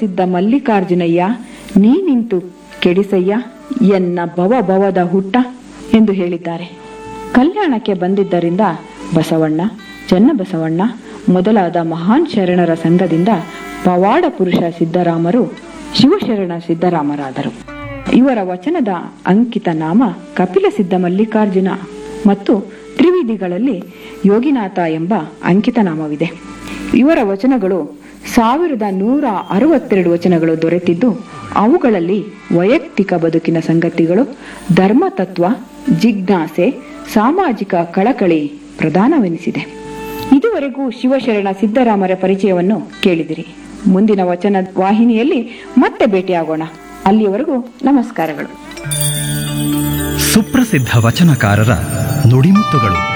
ಸಿದ್ಧ ಮಲ್ಲಿಕಾರ್ಜುನಯ್ಯ ನೀ ನಿಂತು ಕೆಡಿಸಯ್ಯ ಎನ್ನ ಭವ ಭವದ ಹುಟ್ಟ ಎಂದು ಹೇಳಿದ್ದಾರೆ ಕಲ್ಯಾಣಕ್ಕೆ ಬಂದಿದ್ದರಿಂದ ಬಸವಣ್ಣ ಚನ್ನಬಸವಣ್ಣ ಮೊದಲಾದ ಮಹಾನ್ ಶರಣರ ಸಂಘದಿಂದ ಪವಾಡ ಪುರುಷ ಸಿದ್ದರಾಮರು ಶಿವಶರಣ ಸಿದ್ದರಾಮರಾದರು ಇವರ ವಚನದ ಅಂಕಿತ ನಾಮ ಕಪಿಲ ಸಿದ್ಧ ಮಲ್ಲಿಕಾರ್ಜುನ ಮತ್ತು ತ್ರಿವಿಧಿಗಳಲ್ಲಿ ಯೋಗಿನಾಥ ಎಂಬ ಅಂಕಿತ ನಾಮವಿದೆ ಇವರ ವಚನಗಳು ಸಾವಿರದ ನೂರ ಅರವತ್ತೆರಡು ವಚನಗಳು ದೊರೆತಿದ್ದು ಅವುಗಳಲ್ಲಿ ವೈಯಕ್ತಿಕ ಬದುಕಿನ ಸಂಗತಿಗಳು ಧರ್ಮತತ್ವ ಜಿಜ್ಞಾಸೆ ಸಾಮಾಜಿಕ ಕಳಕಳಿ ಪ್ರಧಾನವೆನಿಸಿದೆ ಇದುವರೆಗೂ ಶಿವಶರಣ ಸಿದ್ದರಾಮರ ಪರಿಚಯವನ್ನು ಕೇಳಿದಿರಿ ಮುಂದಿನ ವಚನ ವಾಹಿನಿಯಲ್ಲಿ ಮತ್ತೆ ಭೇಟಿಯಾಗೋಣ ಅಲ್ಲಿಯವರೆಗೂ ನಮಸ್ಕಾರಗಳು ಸುಪ್ರಸಿದ್ಧ ವಚನಕಾರರ ನುಡಿಮುತ್ತುಗಳು